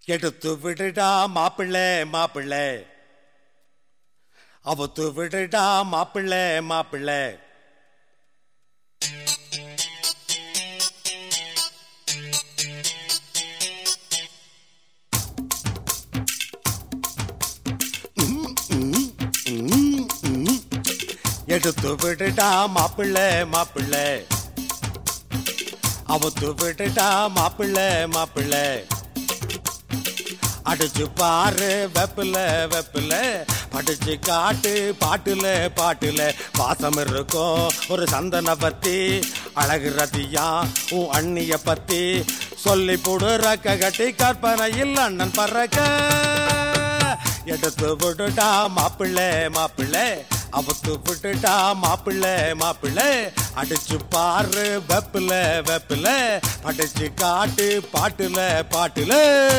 எடுத்து விடுடா மாப்பிள்ளை மாப்பிள்ளை அவத்து விடுடா மாப்பிள்ளை மாப்பிள்ளை எடுத்து விடுடா மாப்பிள்ளை மாப்பிள்ளை அவத்து விடுடா மாப்பிள்ளை மாப்பிள்ளை அடிச்சு பாரு வெப்பில வெப்பில படிச்சு காட்டு பாட்டுல பாட்டுல வாசம் இருக்கும் ஒரு சந்தன பத்தி அழகு ரத்தியா உன் அண்ணிய பத்தி சொல்லி போடு ரக்க கட்டி கற்பனையில் அண்ணன் பறக்க எடுத்து விடுடா மாப்பிள்ளை மாப்பிள்ளை அவத்து விட்டுட்டா மாப்பிள்ளை மாப்பிள்ளை அடிச்சு பாரு வெப்பில வெப்பில படிச்சு காட்டு பாட்டுல பாட்டுல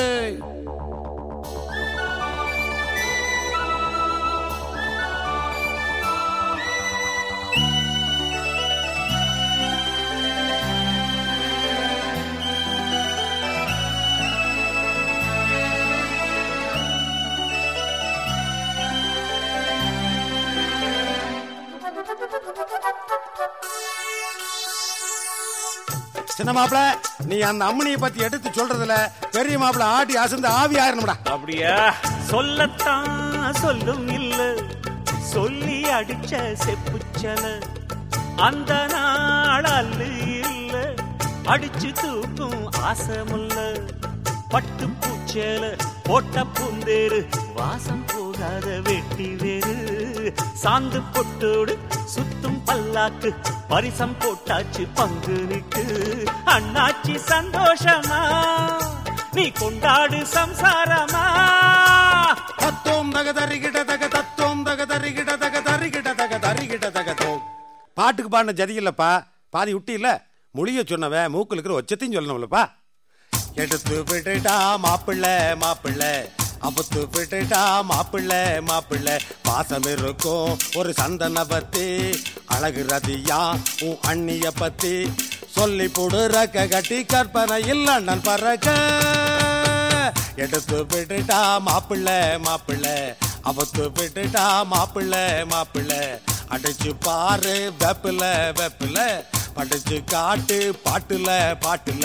சின்ன மாப்பிள நீ அந்த அம்மனியை பத்தி எடுத்து சொல்றதுல பெரிய மாப்பிள ஆடி அசந்து ஆவி ஆயிரணும்டா அப்படியா சொல்லத்தான் சொல்லும் இல்ல சொல்லி அடிச்ச செப்புச்சல அந்த நாள் அல்லு இல்ல அடிச்சு தூக்கும் ஆசமுல்ல பட்டு பூச்சேல போட்ட பூந்தேரு வாசம் போகாத வெட்டி வேறு சாந்து பொட்டோடு சுத்தும் பல்லாக்கு பரிசம் போட்டாச்சு பங்கு நிட்டு அண்ணாச்சி சந்தோஷமா நீ கொண்டாடு சம்சாரமா தத்தோம் தக தரிகிட தக தத்தோம் தக தரிகிட தக தரிகிட தக தரிகிட தக தோம் பாட்டுக்கு பாடின ஜதி இல்லப்பா பாதி விட்டி இல்ல மொழிய சொன்னவன் மூக்குல இருக்கிற ஒச்சத்தையும் சொல்லணும்லப்பா எடுத்து விட்டுட்டா மாப்பிள்ளை மாப்பிள்ளை அபத்து விட்டுட்டா மாப்பிள்ளை மாப்பிள்ளை பாசம் இருக்கும் ஒரு சந்தன பத்தி அழகு ரதியா உன் அண்ணிய பத்தி சொல்லி போடு ரக்க கட்டி கற்பனையில் அண்ணன் பறக்க எடுத்து விட்டுட்டா மாப்பிள்ளை மாப்பிள்ளை அவத்து விட்டுட்டா மாப்பிள்ளை மாப்பிள்ளை அடிச்சு பாரு வெப்பில வெப்பில படிச்சு காட்டு பாட்டுல பாட்டுல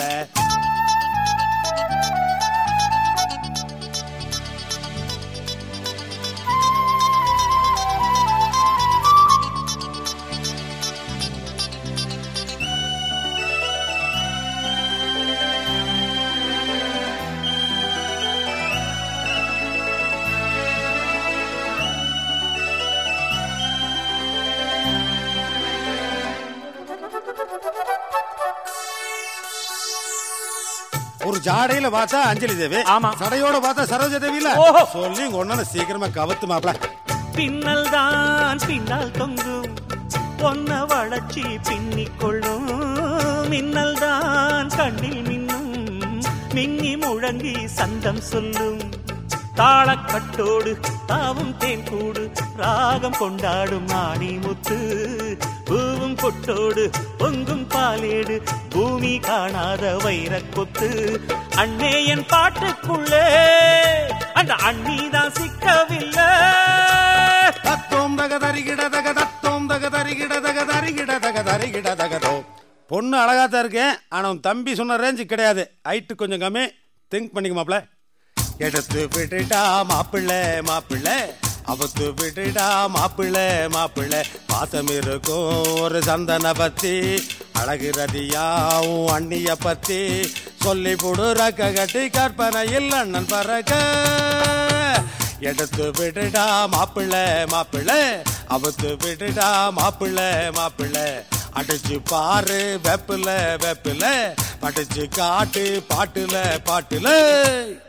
ஒரு ஜாடையில பார்த்தா அஞ்சலி தேவி ஆமா. சடையோட பார்த்தா சரோஜ தேவியில ஓஹோ. சொல்லி உங்க ஒண்ணு சீக்கிரமா கவுத்து மாப்பிள பின்னல் தான் பின்னால் தொங்கும் பொன்ன வளர்ச்சி பின்னிக் கொள்ளும் மின்னல் தான் கண்ணில் மின்னும் மின்னி முழங்கி சந்தம் சொல்லும் தாளக்கட்டோடு தாவும் தேன் கூடு ராகம் கொண்டாடும் ஆணி முத்து பூவும் பொட்டோடு பொங்கும் பாலேடு பூமி காணாத வைரக் கொத்து அண்ணே என் பாட்டுக்குள்ளே அந்த அண்ணி சிக்கவில்லை தத்தோம் தக தரிகிட தக தத்தோம் தக தரிகிட தக தரிகிட தக தரிகிட தகதோ பொண்ணு அழகா தான் இருக்கேன் ஆனா உன் தம்பி சொன்ன ரேஞ்சு கிடையாது ஹைட்டு கொஞ்சம் கம்மி திங்க் பண்ணிக்க மாப்பிள எடுத்து விட்டுட்டா மாப்பிள்ளை மாப்பிள்ளை அவத்து விட்டுட்டா மாப்பிள்ளை மாப்பிள்ளை பாசம் இருக்கும் ஒரு சந்தன பத்தி அழகு ரதியா உன் அண்ணிய பத்தி சொல்லி போடு ரக்க கட்டி கற்பனையில் அண்ணன் பறக்க எடுத்து விட்டுடா மாப்பிள்ளை மாப்பிள்ளை அவத்து விட்டுடா மாப்பிள்ளை மாப்பிள்ளை அடிச்சு பாரு வெப்பில வெப்பில படிச்சு காட்டு பாட்டுல பாட்டுல